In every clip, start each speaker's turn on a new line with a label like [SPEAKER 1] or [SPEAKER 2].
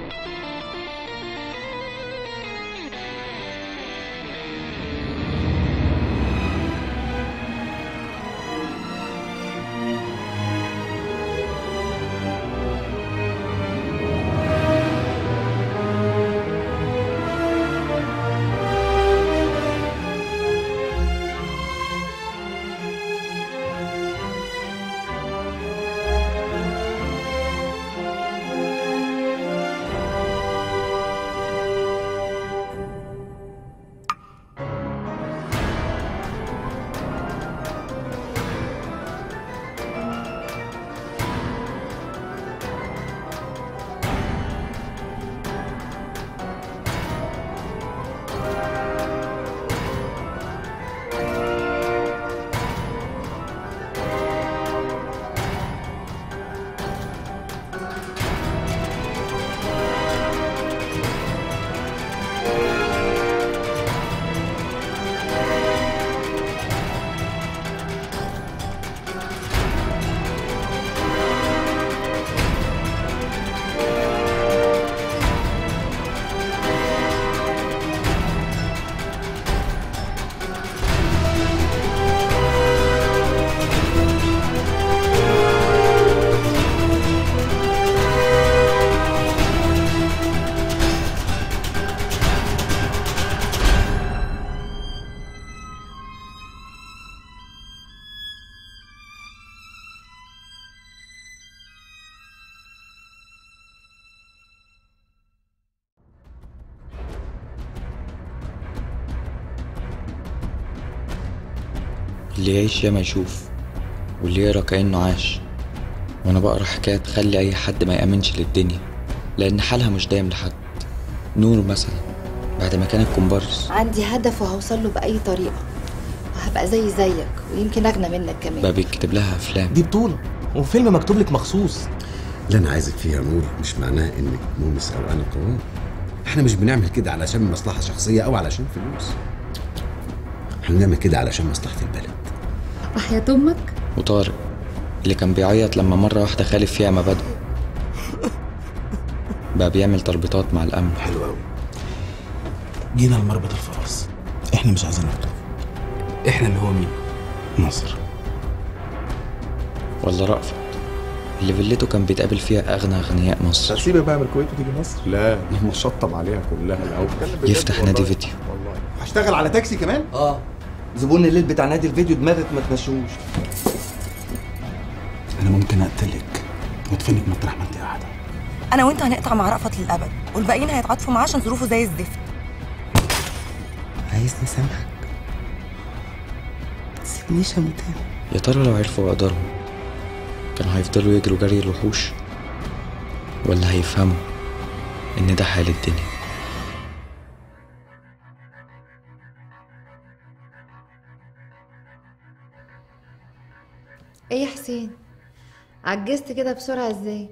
[SPEAKER 1] اللي يعيش ياما يشوف واللي يقرا كأنه عاش وانا بقرا حكاية تخلي اي حد ما يأمنش للدنيا لان حالها مش دايم لحد نور مثلا بعد ما كانت كومبارس
[SPEAKER 2] عندي هدف وهوصل له بأي طريقة وهبقى زي زيك ويمكن أغنى منك كمان
[SPEAKER 1] بقى بيتكتب لها افلام
[SPEAKER 3] دي بطولة وفيلم مكتوب لك مخصوص
[SPEAKER 4] اللي انا عايزك فيه يا نور مش معناه انك مومس او انا قوام احنا مش بنعمل كده علشان مصلحه شخصيه او علشان فلوس احنا بنعمل كده علشان مصلحه البلد
[SPEAKER 2] وحياة أمك
[SPEAKER 1] وطارق اللي كان بيعيط لما مرة واحدة خالف فيها مبادئه بقى بيعمل تربيطات مع الأمن
[SPEAKER 4] حلو قوي
[SPEAKER 3] جينا لمربط الفرس احنا مش عايزين نكتب احنا اللي هو مين نصر
[SPEAKER 1] ولا رأفت اللي فيلته كان بيتقابل فيها أغنى أغنياء مصر
[SPEAKER 5] هسيبك بقى من الكويت وتيجي مصر لا انا مشطب عليها كلها الاول
[SPEAKER 1] يفتح نادي فيديو
[SPEAKER 5] والله هشتغل على تاكسي كمان
[SPEAKER 6] اه زبون الليل بتاع نادي الفيديو دماغك ما تمشوش
[SPEAKER 3] انا ممكن اقتلك وادفنك مطرح ما انت قاعده
[SPEAKER 7] انا وانت هنقطع مع رأفت للابد والباقيين هيتعاطفوا معاه عشان ظروفه زي الزفت
[SPEAKER 6] عايزني اسامحك تسيبنيش اموت
[SPEAKER 1] يا ترى لو عرفوا قدرهم كانوا هيفضلوا يجروا جري الوحوش ولا هيفهموا إن ده حال الدنيا
[SPEAKER 2] إيه يا حسين عجزت كده بسرعة إزاي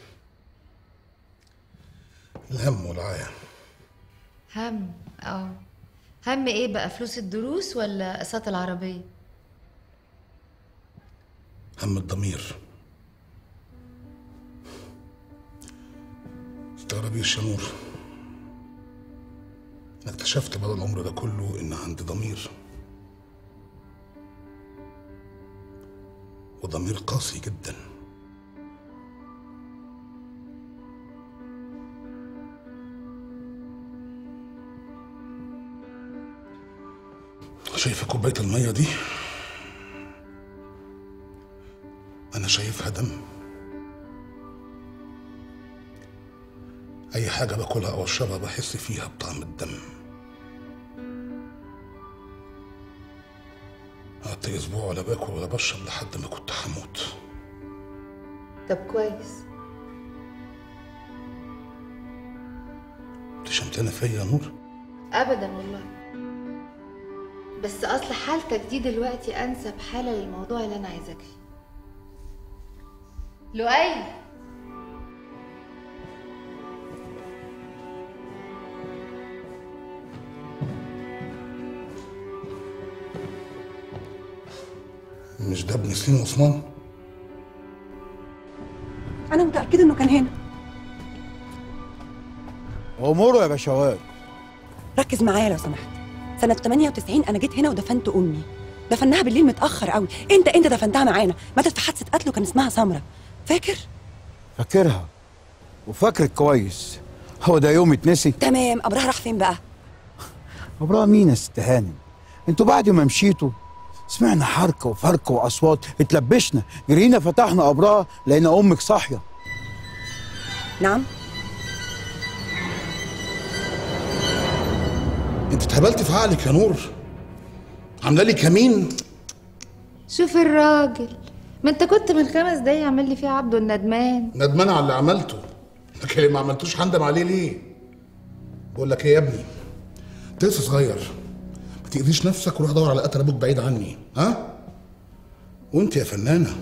[SPEAKER 3] الهم والعيا
[SPEAKER 2] هم اه هم ايه بقى فلوس الدروس ولا قسط العربية
[SPEAKER 3] هم الضمير استغربيش يا نور انا اكتشفت بعد العمر ده كله ان عندي ضمير وضمير قاسي جدا شايفة كوباية المية دي أنا شايفها دم أي حاجة باكلها أو أشربها بحس فيها بطعم الدم قعدت أسبوع ولا باكل ولا بشرب لحد ما كنت هموت
[SPEAKER 2] طب كويس
[SPEAKER 3] أنت شمتانة فيا يا نور
[SPEAKER 2] ابدا والله بس اصل حالتك دي دلوقتي انسب حالة للموضوع اللي انا عايزاك فيه لؤي
[SPEAKER 3] مش ده ابن سليم عثمان
[SPEAKER 8] انا متاكده انه كان هنا اموره يا باشوات
[SPEAKER 9] ركز معايا لو سمحت سنة 98 أنا جيت هنا ودفنت أمي دفناها بالليل متأخر قوي أنت أنت دفنتها معانا ماتت في حادثة قتل وكان اسمها سمرة فاكر؟
[SPEAKER 8] فاكرها وفاكرك كويس هو ده يوم اتنسي
[SPEAKER 9] تمام أبراها راح فين بقى؟
[SPEAKER 8] ابراهيم مين يا ست هانم انتوا بعد ما مشيتوا سمعنا حركه وفركه واصوات اتلبشنا جرينا فتحنا ابراها لقينا امك صاحيه
[SPEAKER 9] نعم
[SPEAKER 10] انت اتهبلت في عقلك يا نور عامله لي كمين
[SPEAKER 2] شوف الراجل ما انت كنت من خمس دقايق عامل لي فيها عبده الندمان
[SPEAKER 10] ندمان على اللي عملته لكن اللي ما عملتوش هندم عليه ليه بقول لك ايه يا ابني انت لسه صغير ما تاذيش نفسك وروح دور على قتل ابوك بعيد عني ها وانت يا فنانه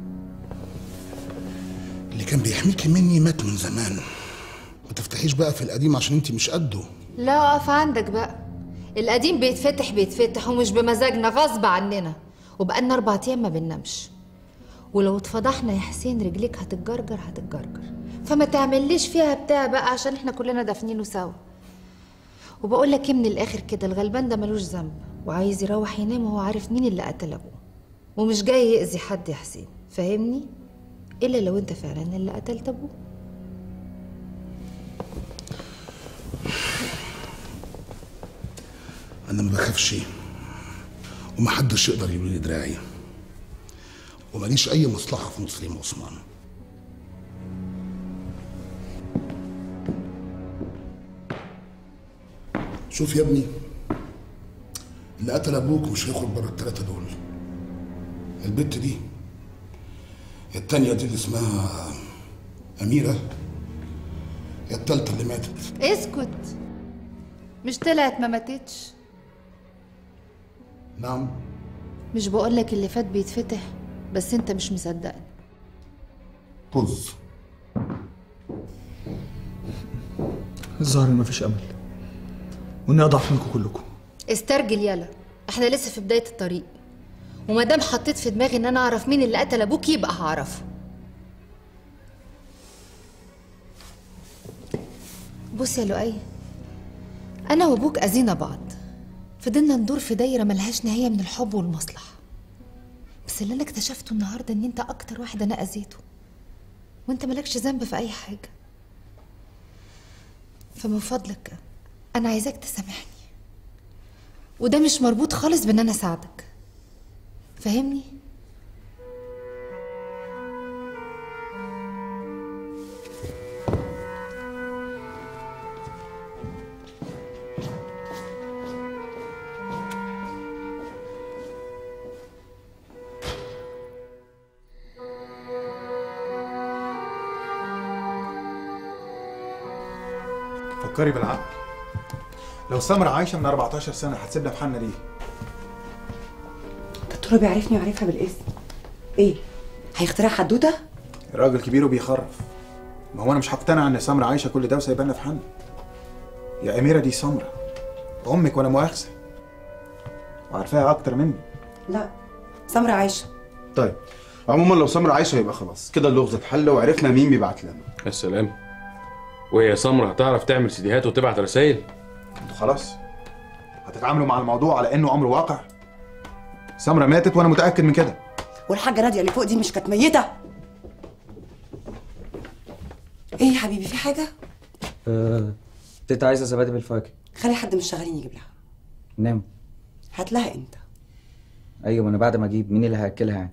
[SPEAKER 10] اللي كان بيحميكي مني مات من زمان ما تفتحيش بقى في القديم عشان انت مش قده
[SPEAKER 2] لا اقف عندك بقى القديم بيتفتح بيتفتح ومش بمزاجنا غصب عننا وبقالنا اربع ايام ما بننامش ولو اتفضحنا يا حسين رجليك هتتجرجر هتتجرجر فما تعمليش فيها بتاع بقى عشان احنا كلنا دافنينه سوا وبقول لك ايه من الاخر كده الغلبان ده ملوش ذنب وعايز يروح ينام وهو عارف مين اللي قتل ابوه ومش جاي يأذي حد يا حسين فاهمني الا لو انت فعلا اللي قتلت ابوه
[SPEAKER 10] انا ما بخافش ومحدش يقدر يلوي لي دراعي وماليش اي مصلحه في مسلم عثمان شوف يا ابني اللي قتل ابوك مش هيخرج بره الثلاثه دول البت دي التانية دي اللي اسمها أميرة هي التالتة اللي ماتت
[SPEAKER 2] اسكت مش طلعت ما ماتتش
[SPEAKER 10] نعم
[SPEAKER 2] مش بقولك اللي فات بيتفتح بس انت مش مصدقني
[SPEAKER 10] طز
[SPEAKER 5] الظاهر ان مفيش امل واني اضعف منكم كلكم
[SPEAKER 2] استرجل يلا احنا لسه في بداية الطريق وما دام حطيت في دماغي ان انا اعرف مين اللي قتل ابوك يبقى هعرفه بص يا لؤي انا وابوك اذينا بعض فضلنا ندور في دايره ملهاش نهايه من الحب والمصلحه بس اللي انا اكتشفته النهارده ان انت اكتر واحد انا اذيته وانت مالكش ذنب في اي حاجه فمن فضلك انا عايزاك تسامحني وده مش مربوط خالص بان انا اساعدك فاهمني
[SPEAKER 11] فكري بالعقل لو سمرة عايشة من 14 سنة هتسيبنا في حالنا ليه؟
[SPEAKER 9] الدكتور بيعرفني وعارفها بالاسم ايه هيخترع حدوته
[SPEAKER 11] راجل كبير وبيخرف ما هو انا مش هقتنع ان سمرة عايشة كل ده وسايبانا في حالنا يا أميرة دي سمرة أمك ولا مؤاخذة وعارفاها أكتر مني
[SPEAKER 9] لا سمرة عايشه
[SPEAKER 3] طيب عموما لو سمرة عايشة يبقى خلاص كده اللغز اتحل وعرفنا مين بيبعت لنا
[SPEAKER 12] السلام وهي سمرة هتعرف تعمل سيديهات وتبعت رسائل
[SPEAKER 11] انتوا خلاص هتتعاملوا مع الموضوع على انه امر واقع سمرة ماتت وانا متأكد من كده
[SPEAKER 9] والحاجه ناديه اللي فوق دي مش كانت ميته ايه يا حبيبي في حاجه
[SPEAKER 1] أه... تيتا عايزة زبادي بالفواكه
[SPEAKER 9] خلي حد من الشغالين يجيب لها
[SPEAKER 1] نام
[SPEAKER 9] هات لها انت
[SPEAKER 1] أيوة ما أنا بعد ما أجيب مين اللي هياكلها يعني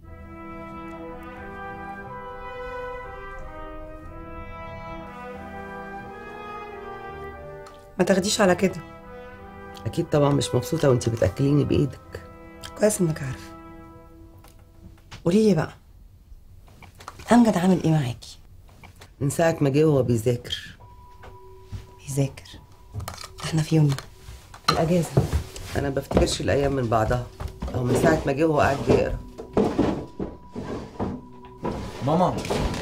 [SPEAKER 7] ما تاخديش على كده
[SPEAKER 13] اكيد طبعا مش مبسوطه وانت بتاكليني بايدك
[SPEAKER 7] كويس انك عارف قولي لي بقى امجد عامل ايه معاكي
[SPEAKER 13] من ساعه ما جه وهو بيذاكر
[SPEAKER 7] بيذاكر احنا في يومنا
[SPEAKER 13] الاجازه انا بفتكرش الايام من بعضها او من ساعه ما جه وهو قاعد بيقرا
[SPEAKER 1] ماما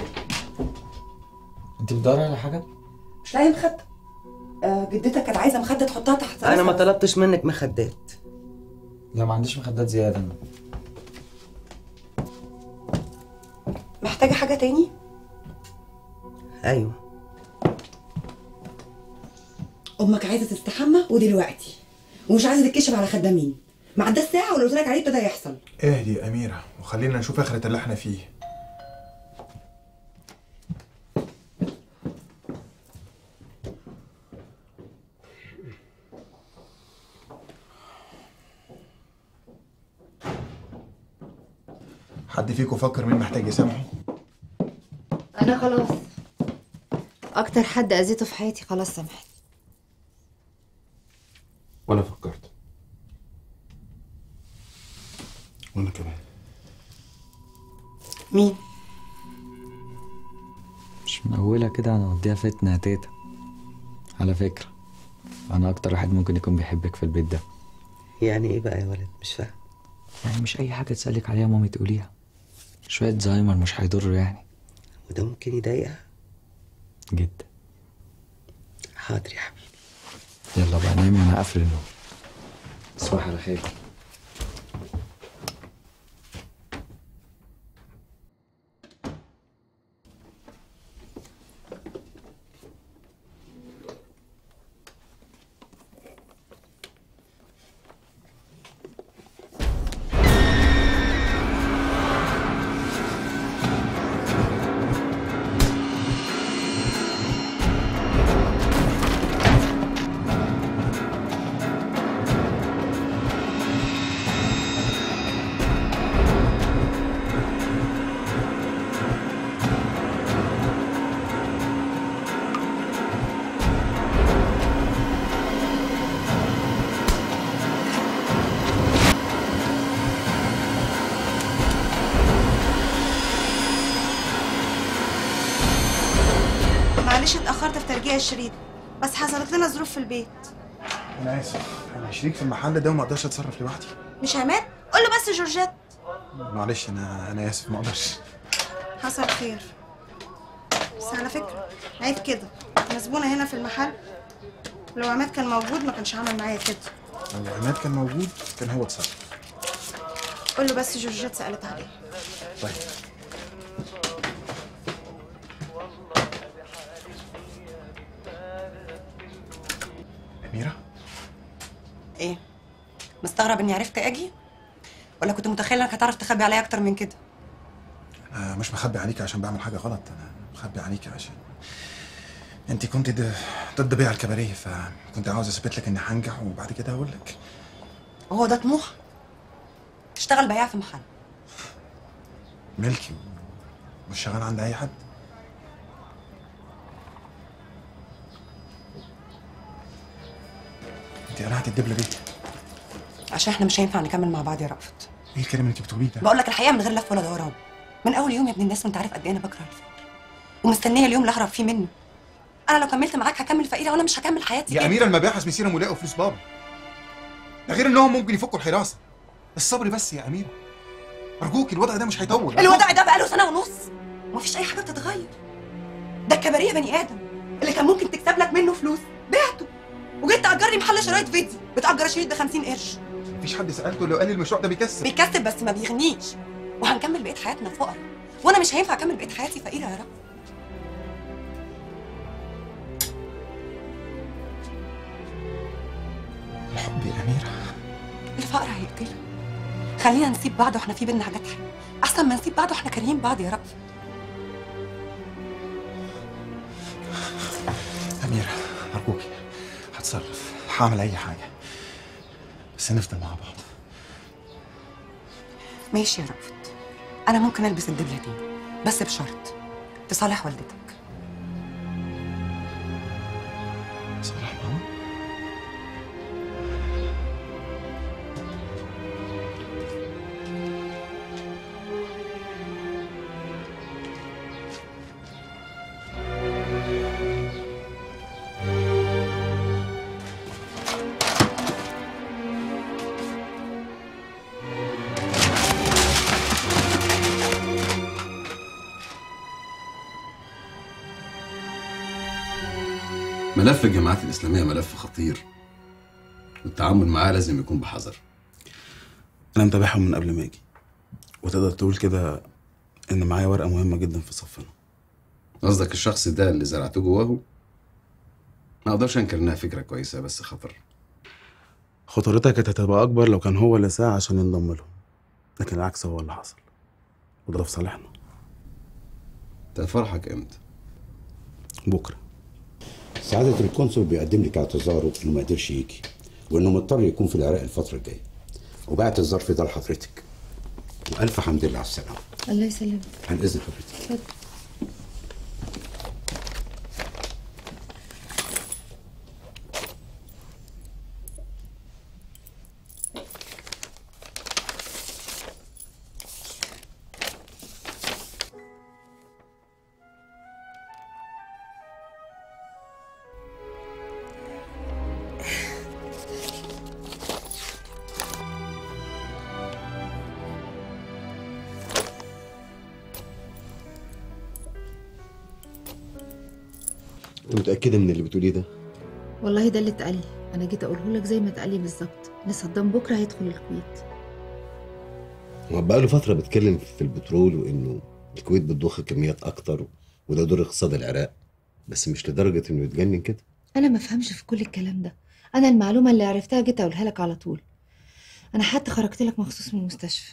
[SPEAKER 1] انت بتدوري على حاجة؟
[SPEAKER 9] مش لاقيه مخده آه جدتك كانت عايزه مخده تحطها تحت
[SPEAKER 13] انا ما
[SPEAKER 9] راسها.
[SPEAKER 13] طلبتش منك مخدات
[SPEAKER 1] لا ما عنديش مخدات زيادة أنا
[SPEAKER 9] محتاجه حاجه تاني
[SPEAKER 13] ايوه
[SPEAKER 9] امك عايزه تستحمى ودلوقتي ومش عايزه تتكشف على خدامين ما عداش ساعه واللي قلت لك عليه ابتدى يحصل
[SPEAKER 11] اهدي يا اميره وخلينا نشوف اخره اللي احنا فيه حد فيكم فكر مين محتاج يسامحه
[SPEAKER 2] انا خلاص اكتر حد اذيته في حياتي خلاص سامحني
[SPEAKER 12] وانا فكرت
[SPEAKER 3] وانا كمان
[SPEAKER 9] مين
[SPEAKER 1] مش من اولها كده هنقضيها فتنة يا تيتا على فكرة انا اكتر واحد ممكن يكون بيحبك في البيت ده
[SPEAKER 13] يعني ايه بقى يا ولد مش فاهم
[SPEAKER 1] يعني مش اي حاجة تسألك عليها مامي تقوليها شوية زهايمر مش هيضروا يعني
[SPEAKER 13] وده ممكن يضايقها
[SPEAKER 1] جدا
[SPEAKER 13] حاضر يا حبيبي
[SPEAKER 1] يلا بقى نام انا هقفل النوم تصبح على خير
[SPEAKER 14] معلش اتأخرت في ترجيع الشريط بس حصلت لنا ظروف في البيت
[SPEAKER 11] انا اسف انا شريك في المحل ده وما اقدرش اتصرف لوحدي
[SPEAKER 14] مش عماد قول له بس جورجيت
[SPEAKER 11] معلش انا انا اسف ما اقدرش
[SPEAKER 14] حصل خير بس على فكرة عيب كده مسبونة هنا في المحل لو عماد كان موجود ما كانش عمل معايا كده
[SPEAKER 11] لو عماد كان موجود كان هو اتصرف
[SPEAKER 14] قول له بس جورجيت سألت عليه
[SPEAKER 11] طيب اميره
[SPEAKER 9] ايه مستغرب اني عرفت اجي ولا كنت متخيله انك هتعرف تخبي عليا اكتر من كده
[SPEAKER 11] انا مش مخبي عليك عشان بعمل حاجه غلط انا مخبي عليك عشان انت كنت د- ضد بيع الكباريه فكنت عاوز اثبت لك اني هنجح وبعد كده هقول لك
[SPEAKER 9] وهو ده طموح تشتغل بياع في محل
[SPEAKER 11] ملكي مش شغال عند اي حد انت قلعت الدبله ليه؟
[SPEAKER 9] عشان احنا مش هينفع نكمل مع بعض يا رأفت
[SPEAKER 11] ايه الكلام اللي انت بتقوليه ده؟
[SPEAKER 9] بقول لك الحقيقه من غير لف ولا دوران من اول يوم يا ابن الناس وانت عارف قد ايه انا بكره الفقر ومستنيه اليوم اللي اهرب فيه منه انا لو كملت معاك هكمل فقيره وانا مش هكمل حياتي
[SPEAKER 11] يا
[SPEAKER 9] كده.
[SPEAKER 11] اميره المباحث مسيرهم ولاقوا فلوس بابا ده غير انهم ممكن يفكوا الحراسه الصبر بس يا اميره ارجوك الوضع ده مش هيطول
[SPEAKER 9] الوضع ده بقاله سنه ونص ومفيش اي حاجه بتتغير ده الكباريه بني ادم اللي كان ممكن تكسب لك منه فلوس بعته وجيت تاجر لي محل شرايط فيديو بتاجر الشريط ب 50 قرش
[SPEAKER 11] مفيش حد سالته لو قال لي المشروع ده بيكسب
[SPEAKER 9] بيكسب بس ما بيغنيش وهنكمل بقيه حياتنا فقراء وانا مش هينفع اكمل بقيه حياتي فقيره يا رب
[SPEAKER 11] الحب يا اميره
[SPEAKER 9] الفقر هيقتلنا خلينا نسيب بعض واحنا في بينا حاجات حلوه احسن ما نسيب بعض واحنا كارهين بعض يا رب
[SPEAKER 11] اميره ارجوكي هتصرف هعمل اي حاجه بس نفضل مع بعض
[SPEAKER 9] ماشي يا رأفت انا ممكن البس الدبله دي بس بشرط تصالح والدتك
[SPEAKER 11] صالح ماما
[SPEAKER 4] ملف الجماعات الإسلامية ملف خطير والتعامل معاه لازم يكون بحذر
[SPEAKER 3] انا متابعهم من قبل ما اجي وتقدر تقول كده ان معايا ورقه مهمه جدا في صفنا
[SPEAKER 4] قصدك الشخص ده اللي زرعته جواه ما اقدرش انكر انها فكره كويسه بس خطر
[SPEAKER 3] خطورتها كانت هتبقى اكبر لو كان هو اللي سعى عشان ينضم لهم لكن العكس هو اللي حصل وده في صالحنا
[SPEAKER 4] ده فرحك امتى
[SPEAKER 3] بكره
[SPEAKER 15] سعادة القنصل بيقدم لك اعتذاره انه ما قدرش يجي وانه مضطر يكون في العراق الفترة الجاية وبعت الظرف ده لحضرتك والف حمد لله على السلامة
[SPEAKER 2] الله يسلمك
[SPEAKER 15] عن اذن حضرتك
[SPEAKER 2] اتفضل
[SPEAKER 4] انت متاكده من اللي بتقوليه ده
[SPEAKER 2] والله ده اللي اتقال لي انا جيت اقوله لك زي ما اتقال لي بالظبط ان صدام بكره هيدخل الكويت
[SPEAKER 4] هو بقاله فتره بيتكلم في البترول وانه الكويت بتضخ كميات اكتر وده يضر اقتصاد العراق بس مش لدرجه انه يتجنن كده
[SPEAKER 2] انا ما افهمش في كل الكلام ده انا المعلومه اللي عرفتها جيت اقولها لك على طول انا حتى خرجت لك مخصوص من المستشفى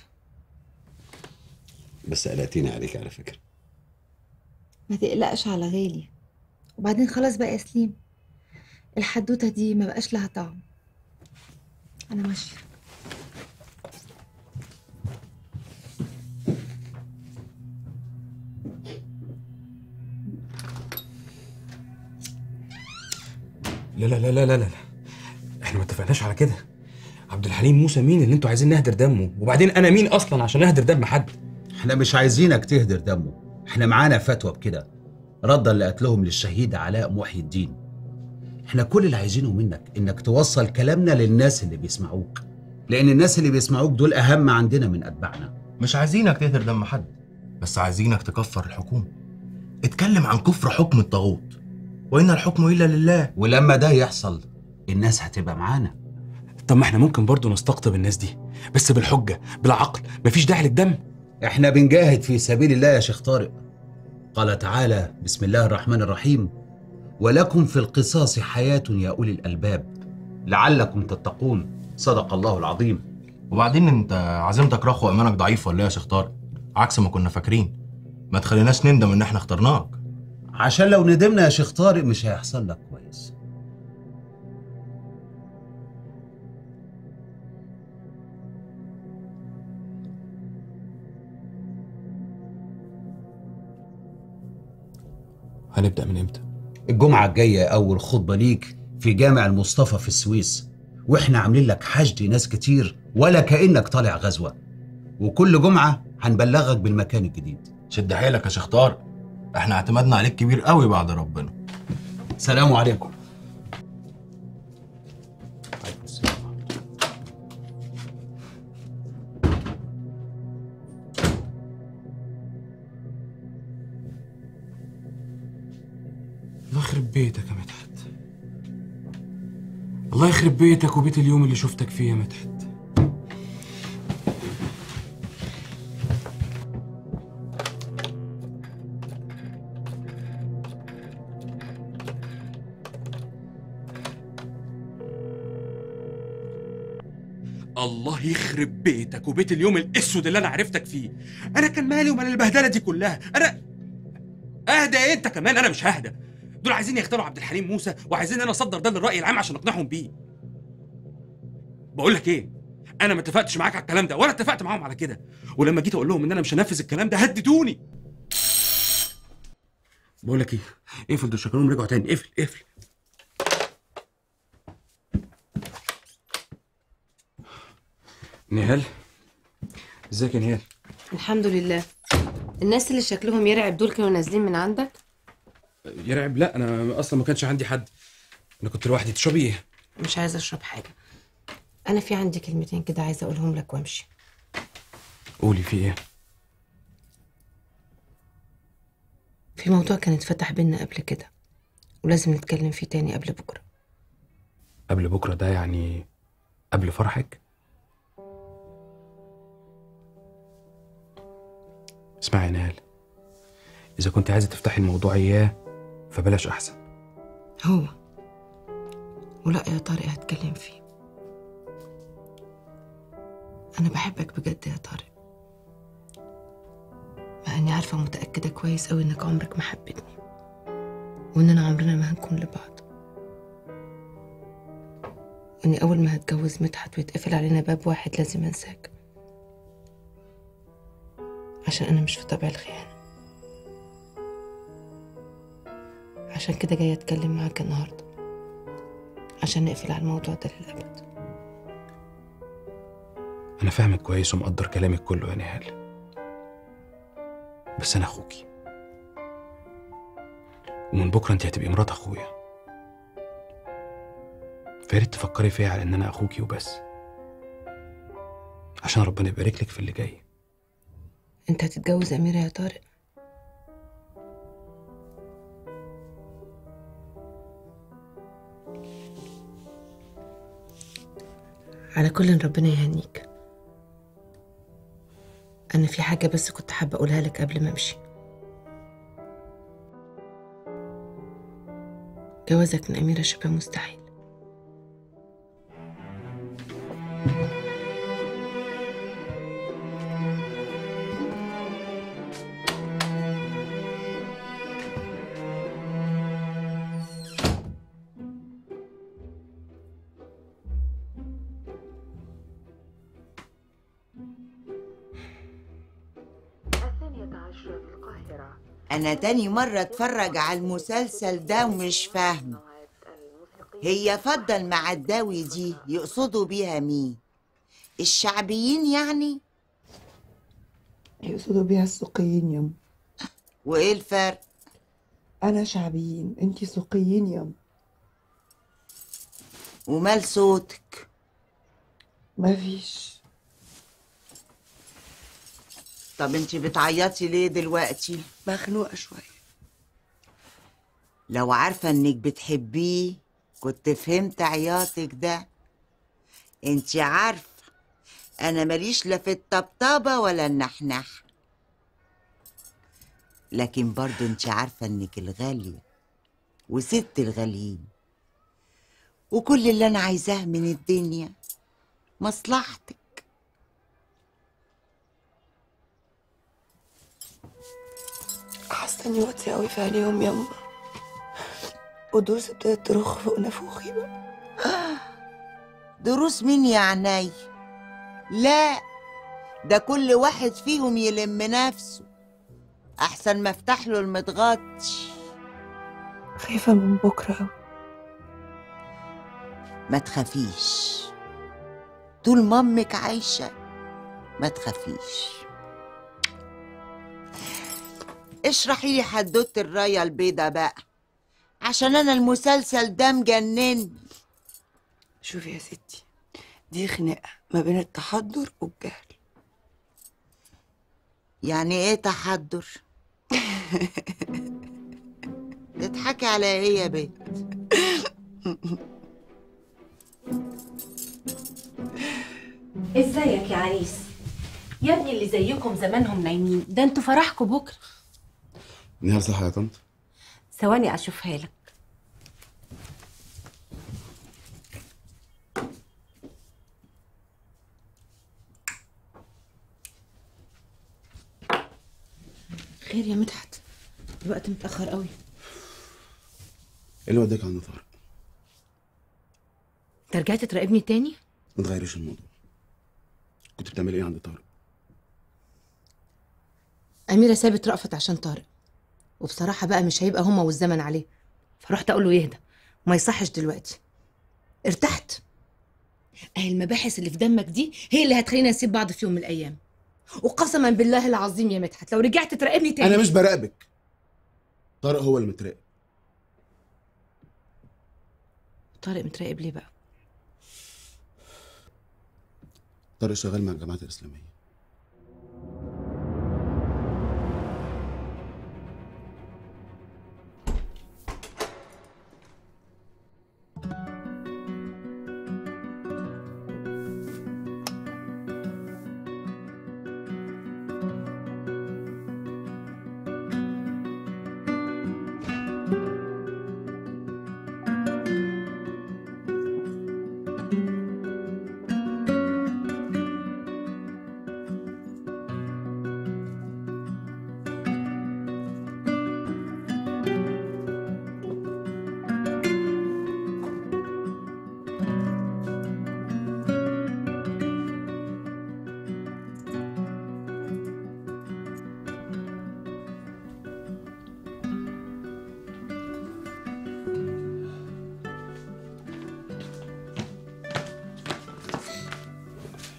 [SPEAKER 4] بس قلقتيني عليك على فكره
[SPEAKER 2] ما تقلقش على غالي وبعدين خلاص بقى يا سليم الحدوته دي ما بقاش لها طعم انا ماشيه
[SPEAKER 16] لا لا لا لا لا لا احنا ما اتفقناش على كده عبد الحليم موسى مين اللي انتوا عايزين نهدر دمه وبعدين انا مين اصلا عشان اهدر دم حد
[SPEAKER 8] احنا مش عايزينك تهدر دمه احنا معانا فتوى بكده ردا لقتلهم للشهيد علاء محي الدين احنا كل اللي عايزينه منك انك توصل كلامنا للناس اللي بيسمعوك لان الناس اللي بيسمعوك دول اهم عندنا من اتباعنا
[SPEAKER 17] مش عايزينك تهدر دم حد بس عايزينك تكفر الحكومة اتكلم عن كفر حكم الطاغوت وإن الحكم إلا لله
[SPEAKER 8] ولما ده يحصل الناس هتبقى معانا
[SPEAKER 16] طب ما احنا ممكن برضو نستقطب الناس دي بس بالحجه بالعقل مفيش داعي للدم
[SPEAKER 8] احنا بنجاهد في سبيل الله يا شيخ طارق قال تعالى بسم الله الرحمن الرحيم ولكم في القصاص حياة يا أولي الألباب لعلكم تتقون صدق الله العظيم
[SPEAKER 17] وبعدين انت عزيمتك رخ وإيمانك ضعيف ولا إيه يا شيخ طارق عكس ما كنا فاكرين ما تخليناش نندم إن إحنا اخترناك
[SPEAKER 8] عشان لو ندمنا يا شيخ طارق مش هيحصل لك كويس
[SPEAKER 16] هنبدا من امتى
[SPEAKER 8] الجمعة الجاية أول خطبة ليك في جامع المصطفى في السويس وإحنا عاملين لك حشد ناس كتير ولا كأنك طالع غزوة وكل جمعة هنبلغك بالمكان الجديد
[SPEAKER 17] شد حيلك يا شيخ طارق احنا اعتمدنا عليك كبير قوي بعد ربنا
[SPEAKER 8] سلام عليكم
[SPEAKER 16] الله يخرب بيتك يا مدحت الله يخرب بيتك وبيت اليوم اللي شفتك فيه يا مدحت الله يخرب بيتك وبيت اليوم الاسود اللي انا عرفتك فيه انا كان مالي ومال البهدله دي كلها انا اهدى إيه انت كمان انا مش ههدى دول عايزين يختاروا عبد الحليم موسى وعايزين انا اصدر ده للراي العام عشان اقنعهم بيه بقول لك ايه انا ما اتفقتش معاك على الكلام ده ولا اتفقت معاهم على كده ولما جيت اقول لهم ان انا مش هنفذ الكلام ده هددوني بقول لك ايه اقفل دول شكلهم رجعوا تاني اقفل اقفل نهال ازيك يا نهال
[SPEAKER 18] الحمد لله الناس اللي شكلهم يرعب دول كانوا نازلين من عندك
[SPEAKER 16] يرعب لا انا اصلا ما كانش عندي حد انا كنت لوحدي تشربي ايه
[SPEAKER 18] مش عايزه اشرب حاجه انا في عندي كلمتين كده عايزه اقولهم لك وامشي
[SPEAKER 16] قولي في ايه
[SPEAKER 18] في موضوع كان اتفتح بينا قبل كده ولازم نتكلم فيه تاني قبل بكره
[SPEAKER 16] قبل بكره ده يعني قبل فرحك اسمعي يا نهال اذا كنت عايزه تفتحي الموضوع اياه فبلاش احسن
[SPEAKER 18] هو ولا يا طارق هتكلم فيه أنا بحبك بجد يا طارق مع إني عارفة متأكدة كويس أوي إنك عمرك ما حبيتني وإننا عمرنا ما هنكون لبعض وإني أول ما هتجوز مدحت ويتقفل علينا باب واحد لازم أنساك عشان أنا مش في طبع الخيانة عشان كده جاية أتكلم معاك النهاردة عشان نقفل على الموضوع ده للأبد
[SPEAKER 19] أنا فاهمك كويس ومقدر كلامك كله يا نهال بس أنا أخوكي ومن بكرة أنت هتبقي مرات أخويا فياريت تفكري فيا على إن أنا أخوكي وبس عشان ربنا يبارك لك في اللي جاي
[SPEAKER 18] أنت هتتجوز أميرة يا طارق على كل ربنا يهنيك أنا في حاجة بس كنت حابة أقولها لك قبل ما أمشي جوازك من أميرة شبه مستحيل
[SPEAKER 20] أنا تاني مرة أتفرج على المسلسل ده ومش فاهمة هي فضة المعداوي دي يقصدوا بيها مين؟ الشعبيين يعني؟
[SPEAKER 21] يقصدوا بيها السوقيين يم
[SPEAKER 20] وإيه الفرق؟
[SPEAKER 21] أنا شعبيين أنتي سوقيين يم
[SPEAKER 20] ومال صوتك؟
[SPEAKER 21] مفيش
[SPEAKER 20] طب انتي بتعيطي ليه دلوقتي؟
[SPEAKER 21] مخنوقة شوية
[SPEAKER 20] لو عارفة انك بتحبيه كنت فهمت عياطك ده انتي عارفة انا ماليش لا في الطبطبة ولا النحنح لكن برضو انتي عارفة انك الغالية وست الغاليين وكل اللي انا عايزاه من الدنيا مصلحتك
[SPEAKER 21] حاسة إني واطية أوي في عينيهم يما ودروس ابتدت ترخ فوق نافوخي بقى
[SPEAKER 20] دروس مين يا عيني لا ده كل واحد فيهم يلم نفسه احسن ما افتح له المتغطي
[SPEAKER 21] خايفة من بكرة أوي
[SPEAKER 20] ما تخافيش طول ما امك عايشه ما تخافيش اشرحي لي حدوته الرايه البيضه بقى عشان انا المسلسل ده مجنني
[SPEAKER 21] شوفي يا ستي دي خناقة ما بين التحضر والجهل
[SPEAKER 20] يعني ايه تحضر تضحكي على ايه يا بنت
[SPEAKER 22] ازيك يا عريس يا ابني اللي زيكم زمانهم نايمين ده انتوا فرحكم بكره
[SPEAKER 3] نهار صح يا طنط
[SPEAKER 22] ثواني اشوفها لك
[SPEAKER 18] خير يا مدحت الوقت متأخر قوي
[SPEAKER 3] ايه اللي وداك عند طارق
[SPEAKER 18] انت رجعت تراقبني تاني
[SPEAKER 3] ما تغيريش الموضوع كنت بتعمل ايه عند طارق
[SPEAKER 18] أميرة سابت رأفت عشان طارق وبصراحة بقى مش هيبقى هما والزمن عليه فرحت أقول له يهدى وما يصحش دلوقتي ارتحت أهي المباحث اللي في دمك دي هي اللي هتخلينا نسيب بعض في يوم من الأيام وقسما بالله العظيم يا مدحت لو رجعت تراقبني تاني
[SPEAKER 3] انا مش براقبك طارق هو اللي متراقب
[SPEAKER 18] طارق متراقب ليه بقى
[SPEAKER 3] طارق شغال مع الجماعات الاسلاميه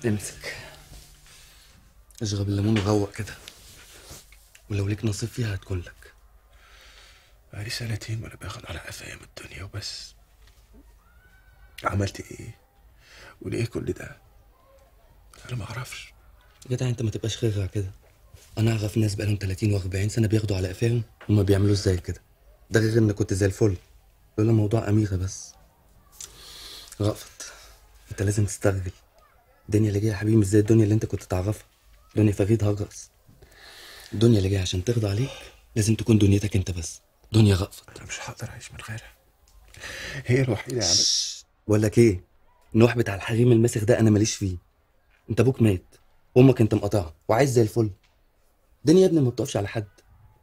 [SPEAKER 6] امسك اشرب الليمون وروق كده ولو ليك نصيب فيها هتكون لك
[SPEAKER 10] بقالي سنتين وانا باخد على قفايا من الدنيا وبس عملت ايه وليه كل ده انا ما اعرفش
[SPEAKER 6] جدع انت ما تبقاش خيرها كده انا اعرف ناس بقالهم 30 و40 سنه بياخدوا على قفاهم وما بيعملوش زي كده ده غير ان كنت زي الفل لولا موضوع اميره بس رأفت انت لازم تسترجل الدنيا اللي جايه يا حبيبي مش زي الدنيا اللي انت كنت تعرفها دنيا فريد هجرس الدنيا اللي جايه عشان ترضى عليك لازم تكون دنيتك انت بس دنيا رأفت
[SPEAKER 10] انا مش هقدر اعيش من غيرها هي الوحيده يا عم
[SPEAKER 6] بقول لك ايه النوح بتاع الحريم المسخ ده انا ماليش فيه انت ابوك مات وامك انت مقاطعها وعايز زي الفل الدنيا يا ابني ما بتقفش على حد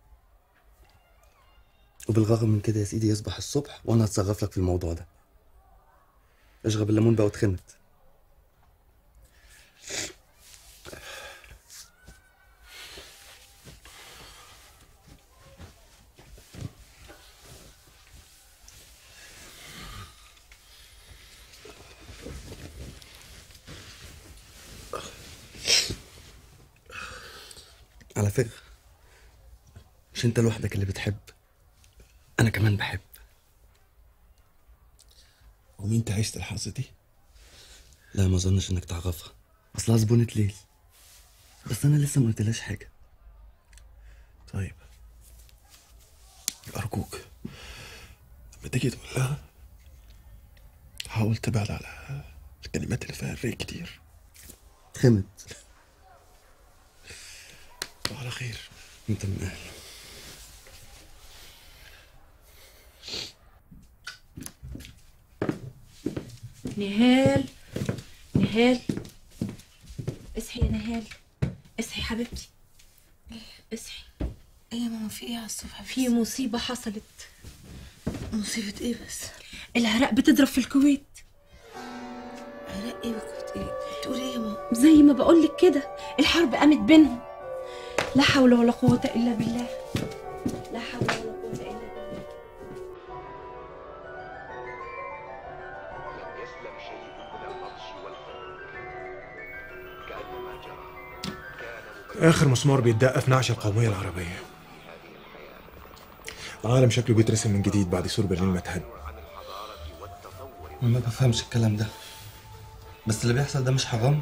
[SPEAKER 6] وبالرغم من كده يا سيدي يصبح الصبح وانا هتصرف لك في الموضوع ده اشرب الليمون بقى واتخمت على فكرة مش انت لوحدك اللي بتحب انا كمان بحب
[SPEAKER 10] ومين تعيشت الحظ دي
[SPEAKER 6] لا ما اظنش انك تعرفها اصلها زبونة ليل بس انا لسه ما قلتلهاش حاجة
[SPEAKER 10] طيب ارجوك لما تيجي تقول لها حاول تبعد على الكلمات اللي فيها الري كتير
[SPEAKER 6] خمت
[SPEAKER 10] وعلى خير
[SPEAKER 6] انت من اهل
[SPEAKER 22] نهال نهال اصحي يا نهال اصحي حبيبتي اصحي
[SPEAKER 21] ايه يا ماما في ايه على الصبح
[SPEAKER 22] في مصيبة حصلت
[SPEAKER 21] مصيبة ايه بس؟
[SPEAKER 22] العراق بتضرب في الكويت
[SPEAKER 21] عراق ايه وكنت ايه؟ بتقولي ايه يا ماما؟
[SPEAKER 22] زي ما بقولك كده الحرب قامت بينهم لا حول ولا قوة إلا بالله لا حول ولا قوة إلا بالله
[SPEAKER 11] آخر مسمار بيتدق في نعش القومية العربية العالم شكله بيترسم من جديد بعد سور برلين ما اتهد
[SPEAKER 6] انا ما بفهمش الكلام ده بس اللي بيحصل ده مش حرام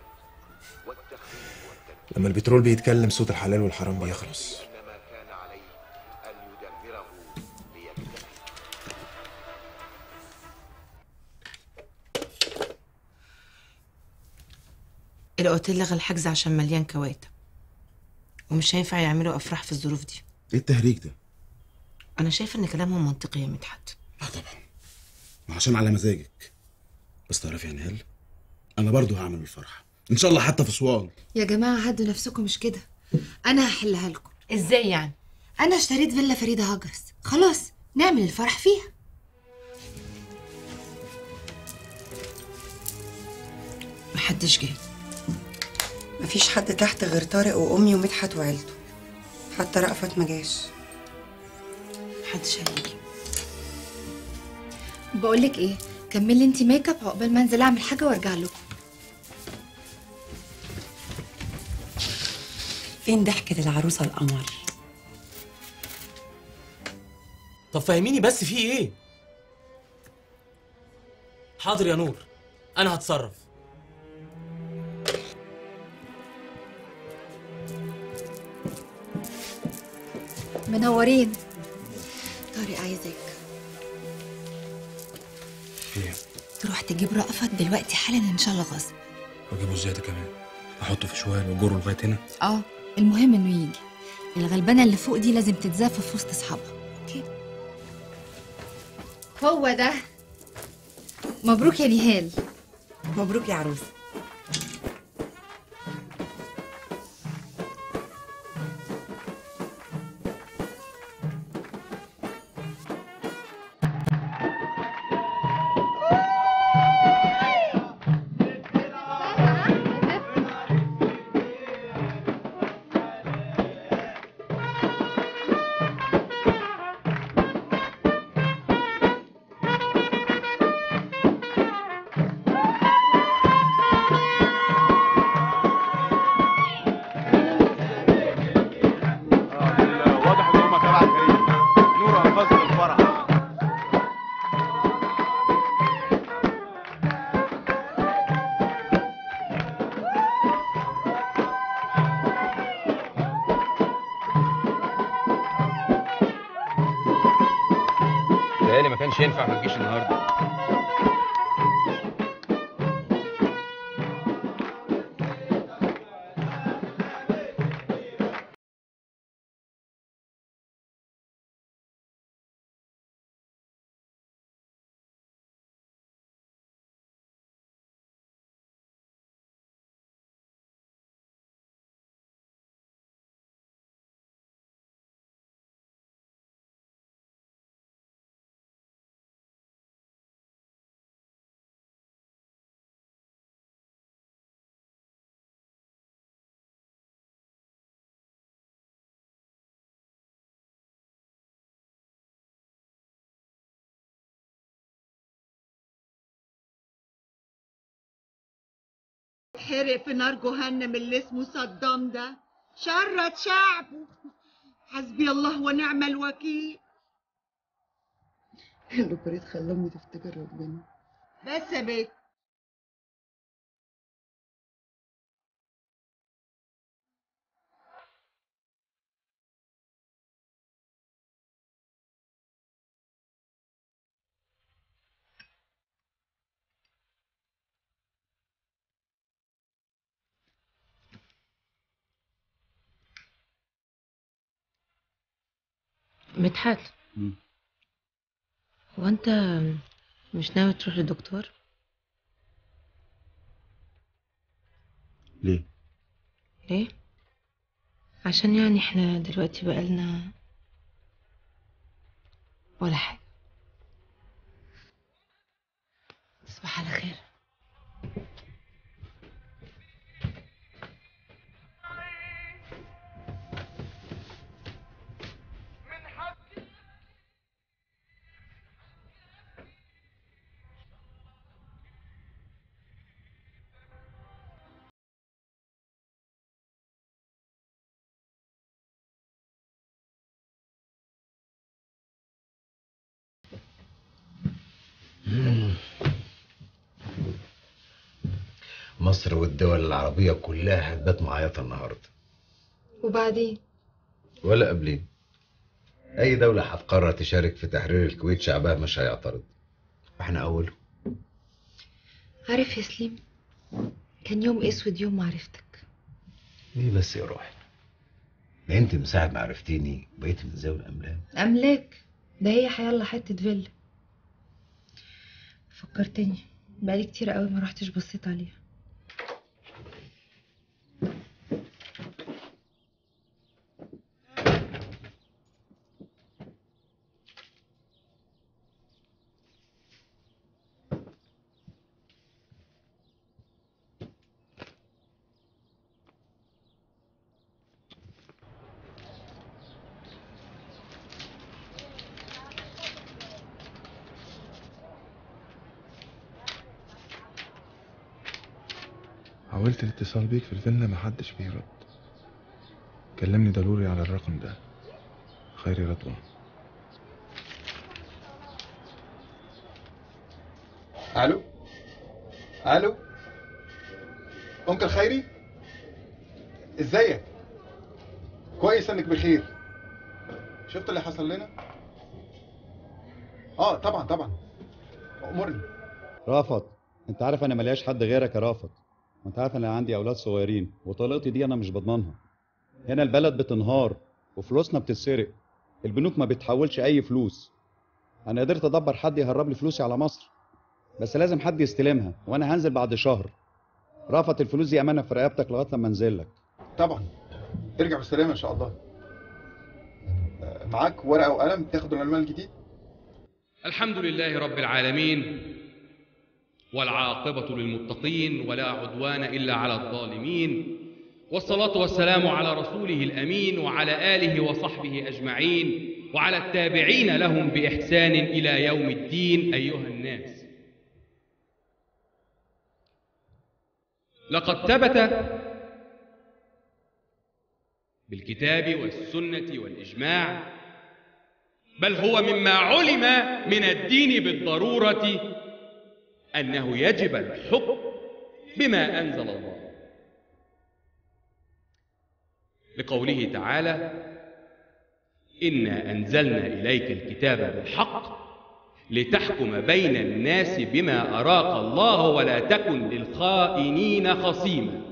[SPEAKER 11] لما البترول بيتكلم صوت الحلال والحرام بيخلص
[SPEAKER 18] الاوتيل لغى الحجز عشان مليان كواتب ومش هينفع يعملوا افراح في الظروف دي
[SPEAKER 3] ايه التهريج ده؟
[SPEAKER 18] انا شايفه ان كلامهم منطقي يا مدحت
[SPEAKER 3] ما عشان على مزاجك بس تعرفي يا نهال انا برضو هعمل الفرح ان شاء الله حتى في اسوان
[SPEAKER 2] يا جماعة هدوا نفسكم مش كده أنا هحلها لكم
[SPEAKER 18] ازاي يعني؟
[SPEAKER 2] أنا اشتريت فيلا فريدة هجرس خلاص نعمل الفرح فيها
[SPEAKER 7] محدش جه مفيش حد تحت غير طارق وامي ومدحت وعيلته حتى رأفت ما جاش محدش هيجي
[SPEAKER 2] بقولك إيه كملي انتي ميك اب عقبال ما انزل اعمل حاجة وارجع لكم
[SPEAKER 7] فين ضحكة العروسة القمر
[SPEAKER 23] طب فهميني بس في ايه حاضر يا نور انا هتصرف
[SPEAKER 2] منورين طارق عايزك
[SPEAKER 19] ايه
[SPEAKER 2] تروح تجيب رأفت دلوقتي حالا ان شاء الله غصب
[SPEAKER 19] واجيبه ازاي ده كمان احطه في شوال واجره لغايه هنا
[SPEAKER 2] اه المهم انه يجي الغلبانة اللي فوق دي لازم تتزاف في وسط اصحابها اوكي هو ده مبروك يا نهال
[SPEAKER 7] مبروك يا عروسة
[SPEAKER 24] Thank
[SPEAKER 16] متهيألي ما كانش ينفع ما تجيش النهارده
[SPEAKER 5] حرق في نار جهنم اللي اسمه صدام ده شرد شعبه حسبي الله ونعم الوكيل
[SPEAKER 7] الأوبريت خلاني تفتكر ربنا
[SPEAKER 5] بس يا بيت
[SPEAKER 18] مدحت
[SPEAKER 3] مم.
[SPEAKER 18] هو انت مش ناوي تروح للدكتور
[SPEAKER 3] ليه؟
[SPEAKER 18] ليه عشان يعني احنا دلوقتي بقالنا ولا حاجة تصبح على خير
[SPEAKER 15] مصر والدول العربية كلها هتبات معيطة النهاردة
[SPEAKER 2] وبعدين
[SPEAKER 15] ولا قبلين أي دولة هتقرر تشارك في تحرير الكويت شعبها مش هيعترض احنا أوله
[SPEAKER 2] عارف يا سليم كان يوم اسود يوم ما عرفتك
[SPEAKER 15] ليه بس يا روحي ده انت من ساعة ما عرفتيني بقيت من ذوي الأملاك
[SPEAKER 2] املاك ده هي حيالله حته فيلا فكرتني بقالي كتير قوي ما رحتش بصيت عليها
[SPEAKER 10] حاولت الاتصال بيك في الفيلا محدش بيرد كلمني ضروري على الرقم ده خيري رضوان
[SPEAKER 11] الو الو انكل خيري ازيك كويس انك بخير شفت اللي حصل لنا اه طبعا طبعا امرني
[SPEAKER 12] رافض انت عارف انا ملياش حد غيرك يا رافض وانت عارف انا عندي اولاد صغيرين وطليقتي دي انا مش بضمنها هنا البلد بتنهار وفلوسنا بتتسرق البنوك ما بتحولش اي فلوس انا قدرت ادبر حد يهرب لي فلوسي على مصر بس لازم حد يستلمها وانا هنزل بعد شهر رافض الفلوس دي امانه في رقبتك لغايه لما انزل لك
[SPEAKER 11] طبعا ارجع بالسلامه ان شاء الله آه، معاك ورقه وقلم تاخد العنوان الجديد
[SPEAKER 16] الحمد لله رب العالمين والعاقبة للمتقين ولا عدوان إلا على الظالمين والصلاة والسلام على رسوله الأمين وعلى آله وصحبه أجمعين وعلى التابعين لهم بإحسان إلى يوم الدين أيها الناس لقد ثبت بالكتاب والسنة والإجماع بل هو مما علم من الدين بالضرورة أنه يجب الحكم بما أنزل الله لقوله تعالى إنا أنزلنا إليك الكتاب بالحق لتحكم بين الناس بما أراك الله ولا تكن للخائنين خصيما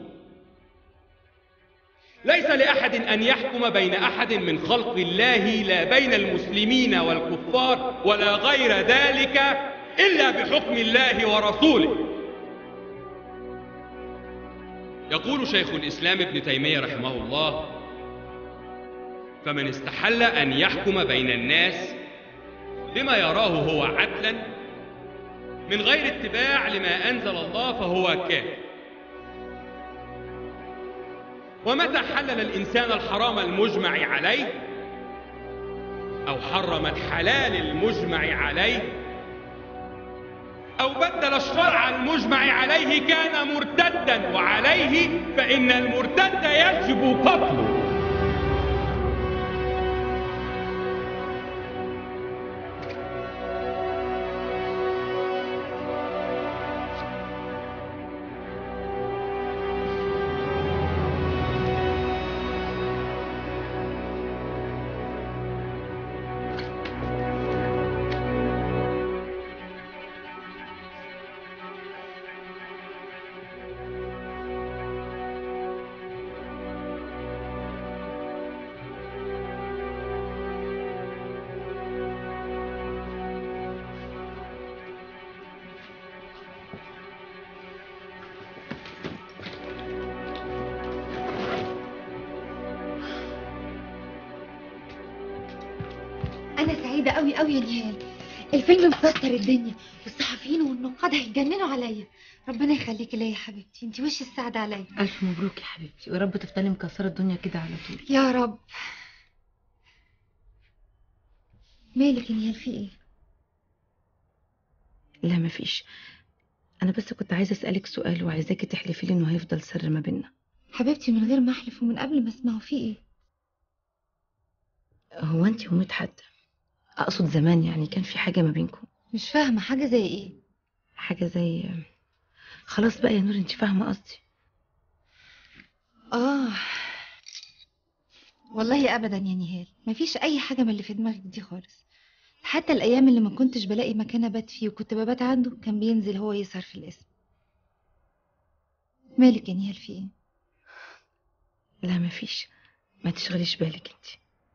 [SPEAKER 16] ليس لأحد أن يحكم بين أحد من خلق الله لا بين المسلمين والكفار ولا غير ذلك إلا بحكم الله ورسوله يقول شيخ الإسلام ابن تيمية رحمه الله فمن استحل أن يحكم بين الناس بما يراه هو عدلا من غير اتباع لما أنزل الله فهو كافر ومتى حلل الإنسان الحرام المجمع عليه أو حرم الحلال المجمع عليه أو بدل الشرع المجمع عليه كان مرتدا وعليه فإن المرتد يجب قتله
[SPEAKER 2] أنا سعيدة أوي أوي يا نهال الفيلم مكسر الدنيا والصحفيين والنقاد هيتجننوا عليا ربنا يخليكي ليا يا حبيبتي انت وش السعد عليا
[SPEAKER 18] ألف مبروك يا حبيبتي ويا رب تفضلي مكسرة الدنيا كده على طول
[SPEAKER 2] يا رب مالك يا نهال في ايه
[SPEAKER 18] لا مفيش أنا بس كنت عايزة أسألك سؤال وعايزاكي تحلفي لي إنه هيفضل سر ما بينا
[SPEAKER 2] حبيبتي من غير ما احلف ومن قبل ما اسمعه في ايه
[SPEAKER 18] هو أنت ومدحت أقصد زمان يعني كان في حاجة ما بينكم
[SPEAKER 2] مش فاهمة حاجة زي ايه
[SPEAKER 18] حاجة زي خلاص بقى يا نور أنت فاهمة قصدي
[SPEAKER 2] اه والله ابدا يا نهال مفيش اي حاجه من اللي في دماغك دي خالص حتى الايام اللي ما كنتش بلاقي مكان ابات فيه وكنت ببات عنده كان بينزل هو يسهر في القسم مالك يا نهال في ايه
[SPEAKER 18] لا مفيش ما تشغليش بالك انت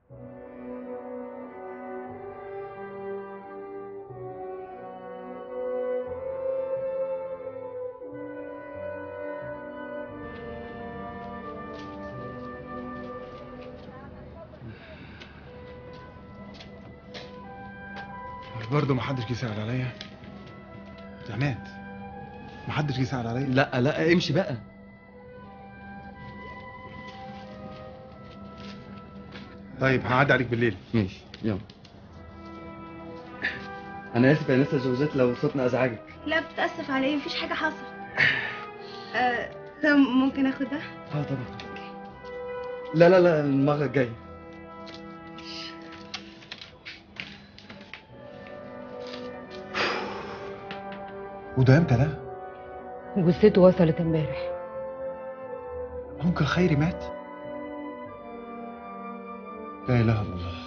[SPEAKER 11] برضه محدش جه يسأل عليا يا عماد محدش جه يسأل عليا
[SPEAKER 6] لا لا امشي بقى
[SPEAKER 11] طيب هعدي عليك بالليل
[SPEAKER 6] ماشي يلا انا اسف يا نسا جوزات لو صوتنا ازعجك
[SPEAKER 22] لا بتأسف على ايه مفيش حاجة حصلت آه، طب ممكن اخد ده
[SPEAKER 6] اه طبعا لا لا لا المره الجايه
[SPEAKER 11] وده امتى ده؟
[SPEAKER 18] جثته وصلت امبارح
[SPEAKER 11] انكل خيري مات؟ لا اله الا الله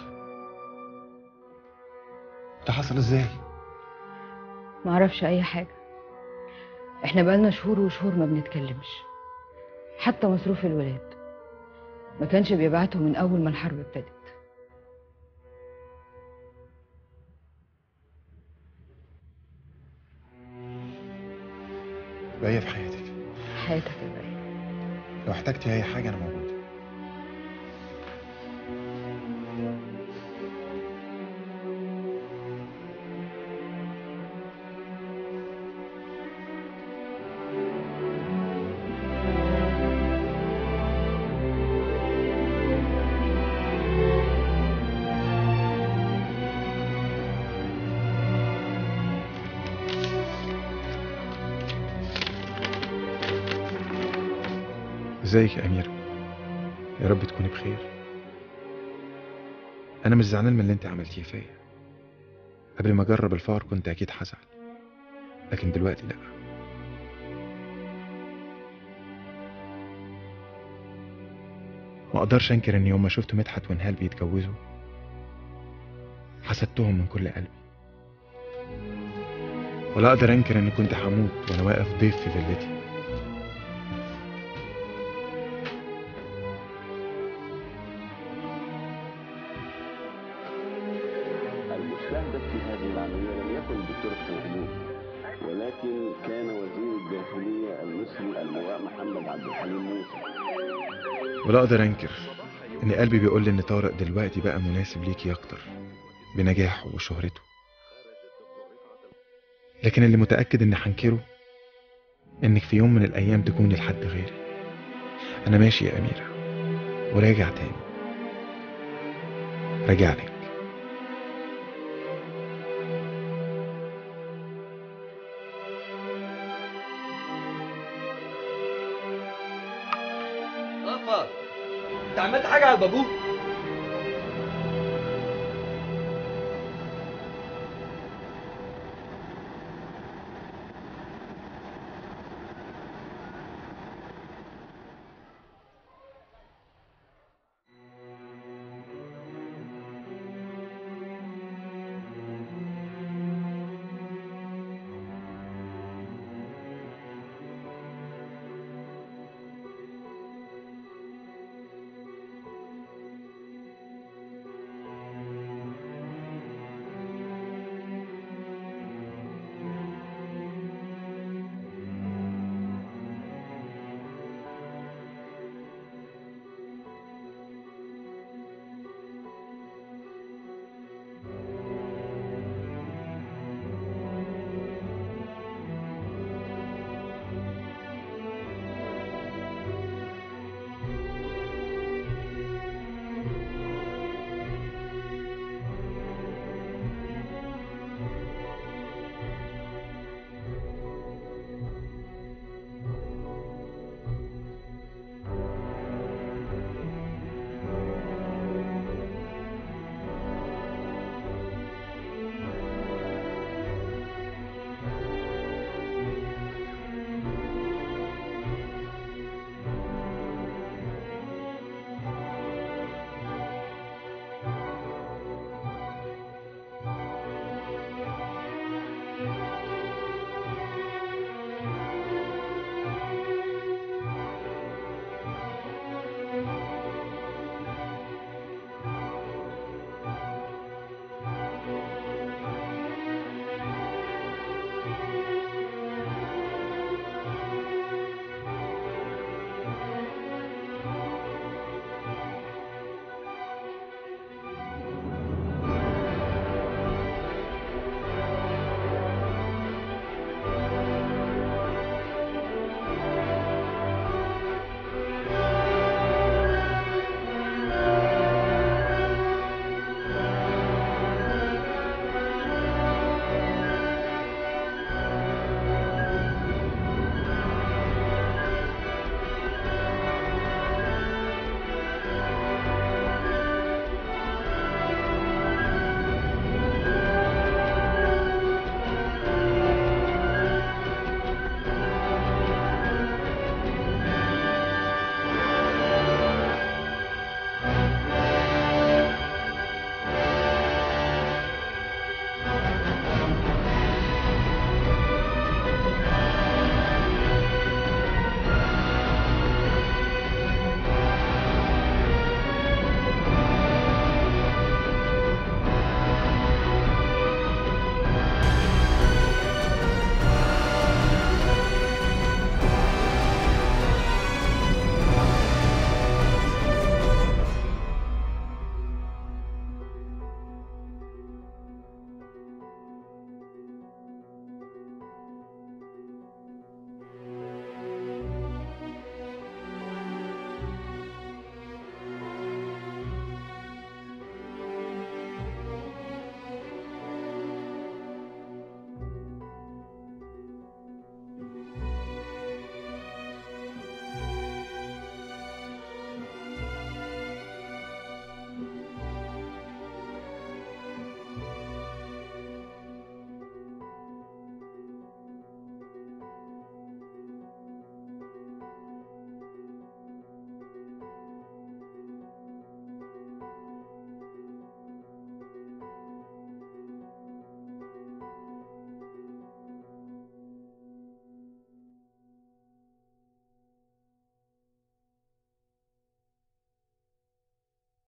[SPEAKER 11] ده حصل ازاي؟
[SPEAKER 1] معرفش اي حاجة احنا بقالنا شهور وشهور ما بنتكلمش حتى مصروف الولاد ما كانش بيبعته من اول ما الحرب ابتدت
[SPEAKER 11] بقية في حياتك
[SPEAKER 1] حياتك يا بقى
[SPEAKER 11] لو احتجتي اي حاجة انا موجود ازيك يا أميرة يا رب تكوني بخير أنا مش زعلان من اللي أنت عملتيه فيا قبل ما أجرب الفار كنت أكيد هزعل لكن دلوقتي لأ ما أقدرش أنكر إن يوم ما شفت مدحت ونهال بيتجوزوا حسدتهم من كل قلبي ولا اقدر انكر اني كنت هموت وانا واقف ضيف في فيلتي
[SPEAKER 9] المستهدف في هذه العملية لم يكن الدكتور محمود ولكن كان وزير الداخلية المصري اللواء محمد عبد الحليم موسى
[SPEAKER 11] ولا اقدر انكر ان قلبي بيقول لي ان طارق دلوقتي بقى مناسب ليكي اكتر بنجاحه وشهرته لكن اللي متأكد اني هنكره انك في يوم من الايام تكوني لحد غيري انا ماشي يا اميرة وراجع تاني راجع لك
[SPEAKER 6] رفض انت عملت حاجه على البابوه